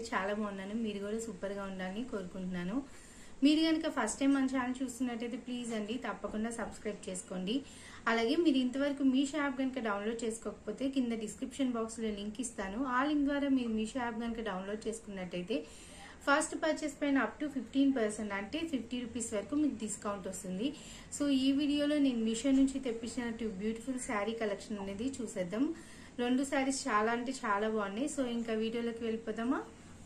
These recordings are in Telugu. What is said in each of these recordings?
నేనైతే చాలా బాగున్నాను మీరు కూడా సూపర్ గా ఉండాలని కోరుకుంటున్నాను మీరు కనుక ఫస్ట్ టైం మన ఛానల్ చూస్తున్నట్టయితే ప్లీజ్ అండి తప్పకుండా సబ్స్క్రైబ్ చేసుకోండి అలాగే మీరు ఇంతవరకు మీషో యాప్ కనుక డౌన్లోడ్ చేసుకోకపోతే కింద డిస్క్రిప్షన్ బాక్స్ లో లింక్ ఇస్తాను ఆ లింక్ ద్వారా మీరు మీషో యాప్ కనుక డౌన్లోడ్ చేసుకున్నట్టయితే ఫస్ట్ పర్చేస్ పైన అప్ టు ఫిఫ్టీన్ పర్సెంట్ అంటే ఫిఫ్టీ రూపీస్ వరకు మీకు డిస్కౌంట్ వస్తుంది సో ఈ వీడియోలో నేను మీషో నుంచి తెప్పించినట్టు బ్యూటిఫుల్ శారీ కలెక్షన్ అనేది చూసేద్దాం రెండు శారీస్ చాలా అంటే చాలా బాగున్నాయి సో ఇంకా వీడియోలోకి వెళ్ళిపోదామా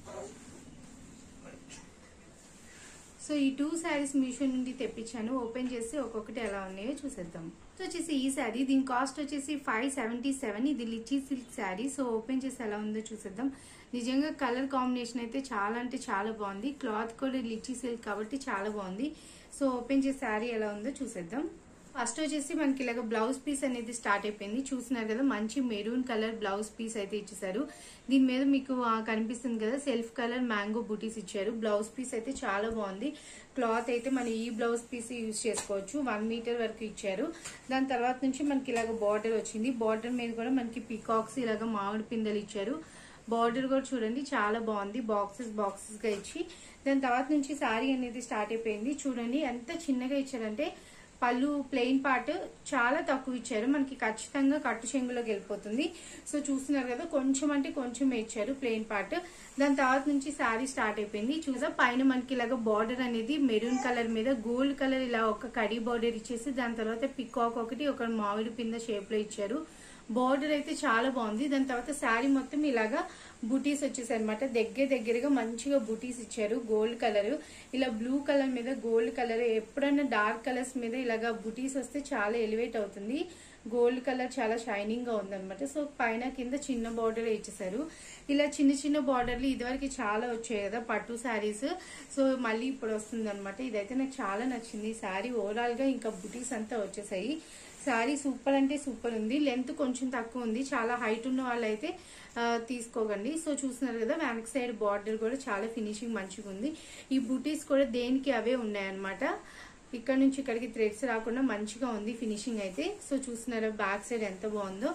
సో ఈ టూ శారీస్ మీషో నుండి తెప్పించాను ఓపెన్ చేసి ఒక్కొక్కటి ఎలా ఉన్నాయో చూసేద్దాం సో వచ్చేసి ఈ శారీ దీని కాస్ట్ వచ్చేసి ఫైవ్ సెవెంటీ సెవెన్ ఇది litchi silk sari so open చేసి ఎలా ఉందో చూసేద్దాం నిజంగా కలర్ కాంబినేషన్ అయితే చాలా అంటే చాలా బాగుంది క్లాత్ కూడా లిచీ సిల్క్ కాబట్టి చాలా బాగుంది సో ఓపెన్ చేసి శారీ ఎలా ఉందో చూసేద్దాం ఫస్ట్ వచ్చేసి మనకి ఇలాగ బ్లౌజ్ పీస్ అనేది స్టార్ట్ అయిపోయింది చూస్తున్నారు కదా మంచి మెరూన్ కలర్ బ్లౌజ్ పీస్ అయితే ఇచ్చేసారు దీని మీద మీకు ఆ, కనిపిస్తుంది కదా సెల్ఫ్ కలర్ మ్యాంగో బూటీస్ ఇచ్చారు బ్లౌజ్ పీస్ అయితే చాలా బాగుంది క్లాత్ అయితే మనం ఈ బ్లౌజ్ పీస్ యూజ్ చేసుకోవచ్చు వన్ మీటర్ వరకు ఇచ్చారు దాని తర్వాత నుంచి మనకి ఇలాగ బార్డర్ వచ్చింది బార్డర్ మీద కూడా మనకి పికాక్స్ ఇలాగ మామిడి పిందెలు ఇచ్చారు బార్డర్ కూడా చూడండి చాలా బాగుంది బాక్సెస్ బాక్సెస్ గా ఇచ్చి దాని తర్వాత నుంచి శారీ అనేది స్టార్ట్ అయిపోయింది చూడండి ఎంత చిన్నగా ఇచ్చారంటే పళ్ళు ప్లెయిన్ పార్ట్ చాలా తక్కువ ఇచ్చారు మనకి ఖచ్చితంగా కట్టు చెంగులోకి వెళ్ళిపోతుంది సో చూస్తున్నారు కదా కొంచెం అంటే కొంచెం ఇచ్చారు ప్లెయిన్ పార్ట్ దాని తర్వాత నుంచి శారీ స్టార్ట్ అయిపోయింది చూసా పైన మనకి ఇలాగ బార్డర్ అనేది మెరూన్ కలర్ మీద గోల్డ్ కలర్ ఇలా ఒక కడీ బార్డర్ ఇచ్చేసి దాని తర్వాత పికాక్ ఒకటి ఒక మామిడి పింద షేప్ లో ఇచ్చారు బార్డర్ అయితే చాలా బాగుంది దాని తర్వాత శారీ మొత్తం ఇలాగా బుటీస్ వచ్చేసాయి అనమాట దగ్గర దగ్గరగా మంచిగా బుటీస్ ఇచ్చారు గోల్డ్ కలర్ ఇలా బ్లూ కలర్ మీద గోల్డ్ కలర్ ఎప్పుడైనా డార్క్ కలర్స్ మీద ఇలాగా బుటీస్ వస్తే చాలా ఎలివేట్ అవుతుంది గోల్డ్ కలర్ చాలా షైనింగ్ గా ఉందన్నమాట సో పైన కింద చిన్న బార్డర్ ఇచ్చేసారు ఇలా చిన్న చిన్న బార్డర్లు ఇదివరకు చాలా వచ్చాయి కదా పట్టు శారీస్ సో మళ్ళీ ఇప్పుడు వస్తుంది అనమాట ఇదైతే నాకు చాలా నచ్చింది ఈ శారీ ఓవరాల్ గా ఇంకా బుటీస్ అంతా వచ్చేసాయి శారీ సూపర్ అంటే సూపర్ ఉంది లెంత్ కొంచెం తక్కువ ఉంది చాలా హైట్ ఉన్న వాళ్ళైతే ఆ, తీసుకోకండి సో చూస్తున్నారు కదా వెనక్ సైడ్ బార్డర్ కూడా చాలా ఫినిషింగ్ మంచిగా ఉంది ఈ బుటీస్ కూడా దేనికి అవే ఉన్నాయన్నమాట ఇక్కడ నుంచి ఇక్కడికి థ్రెడ్స్ రాకుండా మంచిగా ఉంది ఫినిషింగ్ అయితే సో చూస్తున్నారా బ్యాక్ సైడ్ ఎంత బాగుందో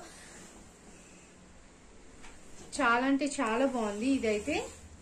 చాలా అంటే చాలా బాగుంది ఇదైతే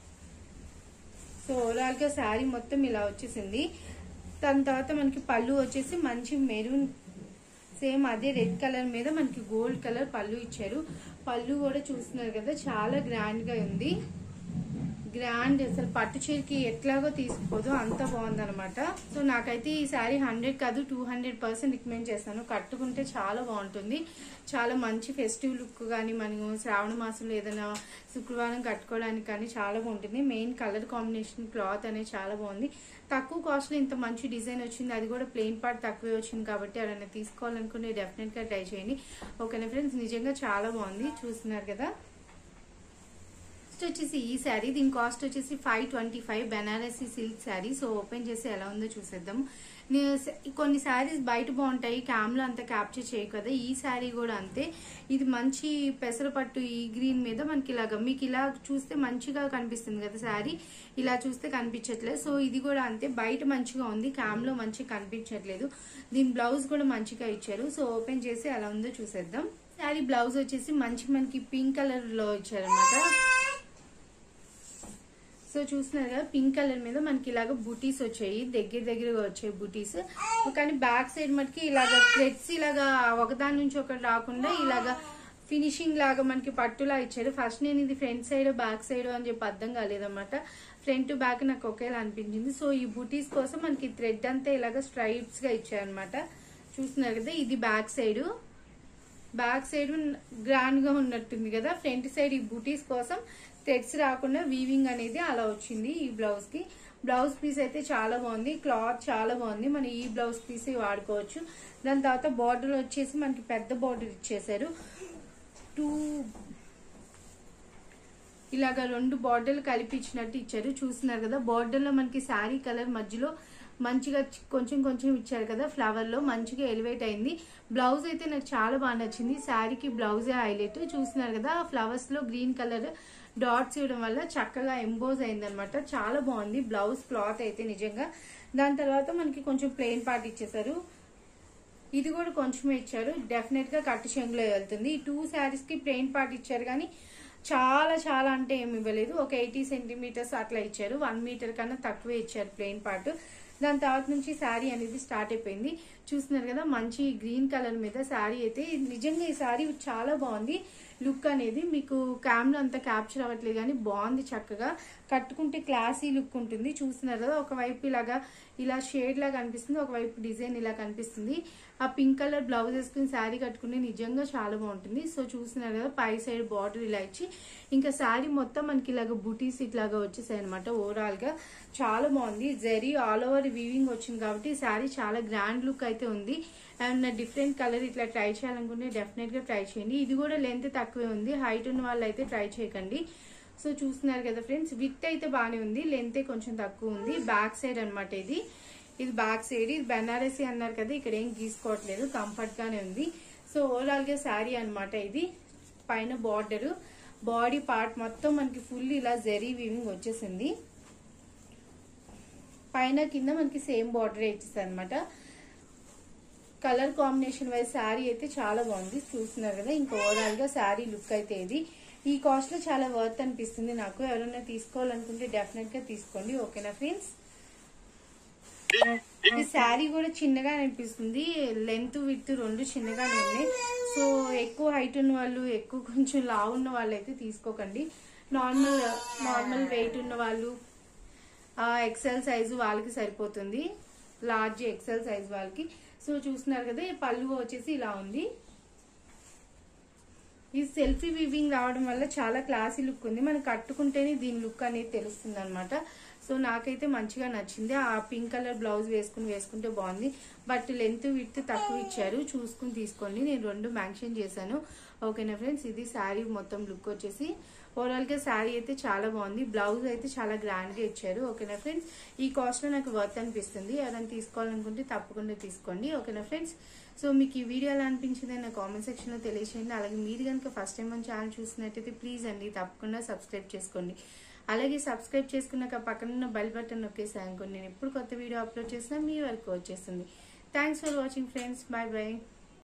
సో ఓవరాల్ గా శారీ మొత్తం ఇలా వచ్చేసింది దాని తర్వాత మనకి పళ్ళు వచ్చేసి మంచి మెరూన్ సేమ్ అదే రెడ్ కలర్ మీద మనకి గోల్డ్ కలర్ పళ్ళు ఇచ్చారు పళ్ళు కూడా చూస్తున్నారు కదా చాలా గ్రాండ్ గా ఉంది గ్రాండ్ అసలు పట్టు చీరకి ఎట్లాగో తీసుకుపోదు అంత బాగుందన్నమాట సో నాకైతే ఈ శారీ హండ్రెడ్ కాదు టూ హండ్రెడ్ పర్సెంట్ రికమెండ్ చేస్తాను కట్టుకుంటే చాలా బాగుంటుంది చాలా మంచి ఫెస్టివ్ లుక్ కానీ మనము శ్రావణ మాసంలో ఏదైనా శుక్రవారం కట్టుకోవడానికి కానీ చాలా బాగుంటుంది మెయిన్ కలర్ కాంబినేషన్ క్లాత్ అనేది చాలా బాగుంది తక్కువ కాస్ట్ లో ఇంత మంచి డిజైన్ వచ్చింది అది కూడా ప్లెయిన్ పార్ట్ తక్కువే వచ్చింది కాబట్టి ఎవరైనా తీసుకోవాలనుకుంటే డెఫినెట్ గా ట్రై చేయండి ఓకేనా ఫ్రెండ్స్ నిజంగా చాలా బాగుంది చూస్తున్నారు కదా నెక్స్ట్ వచ్చేసి ఈ శారీ దీని కాస్ట్ వచ్చేసి five twenty five Banarasi silk sari so open చేసి ఎలా ఉందో చూసేద్దాం నే- స- కొన్ని శారీస్ బయట బాగుంటాయి క్యామ్లో అంత క్యాప్చర్ చేయవు కదా ఈ శారీ కూడా అంతే ఇది మంచి పెసరపట్టు ఈ గ్రీన్ మీద మనకి ఇలాగ మీకు ఇలా చూస్తే మంచిగా కనిపిస్తుంది కదా శారీ ఇలా చూస్తే కనిపించట్లేదు సో ఇది కూడా అంతే బయట మంచిగా ఉంది క్యామ్లో మంచిగా కనిపించట్లేదు దీని బ్లౌజ్ కూడా మంచిగా ఇచ్చారు సో ఓపెన్ చేసి ఎలా ఉందో చూసేద్దాం శారీ బ్లౌజ్ వచ్చేసి మంచి మనకి పింక్ కలర్ లో ఇచ్చారనమాట సో చూస్తున్నారు కదా పింక్ కలర్ మీద మనకి ఇలాగ బూటీస్ వచ్చాయి దగ్గర దగ్గరగా వచ్చాయి బూటీస్ కానీ బ్యాక్ సైడ్ మనకి ఇలాగ థ్రెడ్స్ ఇలాగా ఒకదాని నుంచి ఒకటి రాకుండా ఇలాగా ఫినిషింగ్ లాగా మనకి పట్టులా ఇచ్చారు ఫస్ట్ నేను ఇది ఫ్రంట్ సైడ్ బ్యాక్ సైడ్ అని చెప్పి అర్థం కాలేదన్నమాట ఫ్రంట్ బ్యాక్ నాకు ఒకేలా అనిపించింది సో ఈ బూటీస్ కోసం మనకి థ్రెడ్ అంతా ఇలాగ స్ట్రైప్స్ గా ఇచ్చారనమాట చూస్తున్నారు కదా ఇది back side back side grand గా ఉన్నట్టుంది కదా ఫ్రంట్ సైడ్ ఈ బూటీస్ కోసం థ్రెడ్స్ రాకుండా వీవింగ్ అనేది అలా వచ్చింది ఈ బ్లౌజ్ కి బ్లౌజ్ పీస్ అయితే చాలా బాగుంది క్లాత్ చాలా బాగుంది మనం ఈ బ్లౌజ్ పీస్ వాడుకోవచ్చు దాని తర్వాత బార్డర్ వచ్చేసి మనకి పెద్ద బార్డర్ ఇచ్చేసారు టూ ఇలాగ రెండు బార్డర్లు కలిపి ఇచ్చినట్టు ఇచ్చారు చూస్తున్నారు కదా బార్డర్ లో మనకి శారీ కలర్ మధ్యలో మంచిగా చి- కొంచెం కొంచెం ఇచ్చారు కదా ఫ్లవర్ లో మంచిగా ఎలివేట్ అయింది బ్లౌజ్ అయితే నాకు చాలా బాగా నచ్చింది శారీకి బ్లౌజే హైలైట్ చూస్తున్నారు కదా ఫ్లవర్స్ లో గ్రీన్ కలర్ డాట్స్ ఇవ్వడం వల్ల చక్కగా ఎంబోజ్ అయింది అనమాట చాలా బాగుంది బ్లౌజ్ క్లాత్ అయితే నిజంగా దాని తర్వాత మనకి కొంచెం ప్లెయిన్ పార్ట్ ఇచ్చేసారు ఇది కూడా కొంచెమే ఇచ్చారు డెఫినెట్ గా కట్టు చెంగులో వెళ్తుంది ఈ టూ శారీస్ కి ప్లెయిన్ పార్ట్ ఇచ్చారు కానీ చాలా చాలా అంటే ఏమి ఇవ్వలేదు ఒక ఎయిటీ సెంటీమీటర్స్ అట్లా ఇచ్చారు వన్ మీటర్ కన్నా తక్కువే ఇచ్చారు ప్లెయిన్ పార్ట్ దాని తర్వాత నుంచి శారీ అనేది స్టార్ట్ అయిపోయింది చూస్తున్నారు కదా మంచి గ్రీన్ కలర్ మీద శారీ అయితే నిజంగా ఈ శారీ చాలా బాగుంది లుక్ అనేది మీకు క్యామ్లో అంత క్యాప్చర్ అవ్వట్లేదు కానీ బాగుంది చక్కగా కట్టుకుంటే క్లాసీ లుక్ ఉంటుంది చూస్తున్నారు కదా ఒకవైపు ఇలాగా ఇలా షేడ్ లాగా కనిపిస్తుంది ఒకవైపు డిజైన్ ఇలా కనిపిస్తుంది ఆ పింక్ కలర్ బ్లౌజ్ వేసుకుని శారీ కట్టుకుంటే నిజంగా చాలా బాగుంటుంది సో చూస్తున్నారు కదా పై సైడ్ బార్డర్ ఇలా ఇచ్చి ఇంకా శారీ మొత్తం మనకి ఇలాగ బుటీస్ ఇట్లాగా వచ్చేసాయి అనమాట ఓవరాల్ గా చాలా బాగుంది జరీ ఆల్ ఓవర్ వీవింగ్ వచ్చింది కాబట్టి శారీ చాలా గ్రాండ్ లుక్ అయితే ఉంది అండ్ డిఫరెంట్ కలర్ ఇట్లా ట్రై చేయాలనుకుంటే డెఫినెట్ గా ట్రై చేయండి ఇది కూడా లెంత్ తక్కువే ఉంది హైట్ ఉన్న వాళ్ళు అయితే ట్రై చేయకండి సో చూస్తున్నారు కదా ఫ్రెండ్స్ విత్ అయితే బాగానే ఉంది లెంత్ కొంచెం తక్కువ ఉంది బ్యాక్ సైడ్ అన్నమాట ఇది ఇది బ్యాక్ సైడ్ ఇది బెనారసీ అన్నారు కదా ఇక్కడ ఏం గీసుకోవట్లేదు కంఫర్ట్ గానే ఉంది సో ఓవరాల్ గా శారీ అన్నమాట ఇది పైన బార్డర్ బాడీ పార్ట్ మొత్తం మనకి ఫుల్ ఇలా జరీ వీవింగ్ వచ్చేసింది పైన కింద మనకి సేమ్ బార్డర్ ఇచ్చేసి అనమాట కలర్ కాంబినేషన్ వైజ్ శారీ అయితే చాలా బాగుంది చూస్తున్నారు కదా ఇంకా ఓవరాల్ గా శారీ లుక్ అయితే ఇది ఈ కాస్ట్ లో చాలా వర్త్ అనిపిస్తుంది నాకు ఎవరైనా తీసుకోవాలనుకుంటే డెఫినెట్ గా తీసుకోండి ఓకేనా ఫ్రెండ్స్ ఈ శారీ కూడా చిన్నగా అనిపిస్తుంది లెంత్ విత్ రెండు చిన్నగానే ఉన్నాయి సో ఎక్కువ హైట్ ఉన్న వాళ్ళు ఎక్కువ కొంచెం లావు ఉన్న వాళ్ళు అయితే తీసుకోకండి నార్మల్ నార్మల్ వెయిట్ ఉన్న వాళ్ళు ఎక్సెల్ సైజు వాళ్ళకి సరిపోతుంది లార్జ్ ఎక్సెల్ సైజ్ వాళ్ళకి సో చూస్తున్నారు కదా ఈ పళ్ళు వచ్చేసి ఇలా ఉంది ఈ సెల్ఫీ వీవింగ్ రావడం వల్ల చాలా క్లాసీ లుక్ ఉంది మనం కట్టుకుంటేనే దీని లుక్ అనేది తెలుస్తుంది అనమాట సో నాకైతే మంచిగా నచ్చింది ఆ పింక్ కలర్ బ్లౌజ్ వేసుకుని వేసుకుంటే బాగుంది బట్ లెంత్ విత్ తక్కువ ఇచ్చారు చూసుకుని తీసుకోండి నేను రెండు మెన్షన్ చేశాను ఓకేనా ఫ్రెండ్స్ ఇది శారీ మొత్తం లుక్ వచ్చేసి ఓవరాల్ గా శారీ అయితే చాలా బాగుంది బ్లౌజ్ అయితే చాలా గ్రాండ్ గా ఇచ్చారు ఓకేనా ఫ్రెండ్స్ ఈ కాస్ట్ లో నాకు వర్త్ అనిపిస్తుంది ఎవరైనా తీసుకోవాలనుకుంటే తప్పకుండా తీసుకోండి ఓకేనా ఫ్రెండ్స్ సో మీకు ఈ వీడియో ఎలా అనిపించింది నా కామెంట్ సెక్షన్ లో తెలియచేయండి అలాగే మీరు కనుక ఫస్ట్ టైం మన ఛానల్ చూసినట్టయితే ప్లీజ్ అండి తప్పకుండా సబ్స్క్రైబ్ చేసుకోండి అలాగే సబ్స్క్రైబ్ చేసుకున్నాక పక్కన ఉన్న బెల్ బటన్ నొక్కేసి అనుకోండి నేను ఎప్పుడు కొత్త వీడియో అప్లోడ్ చేసినా మీ వరకు వచ్చేస్తుంది thanks for watching friends bye bye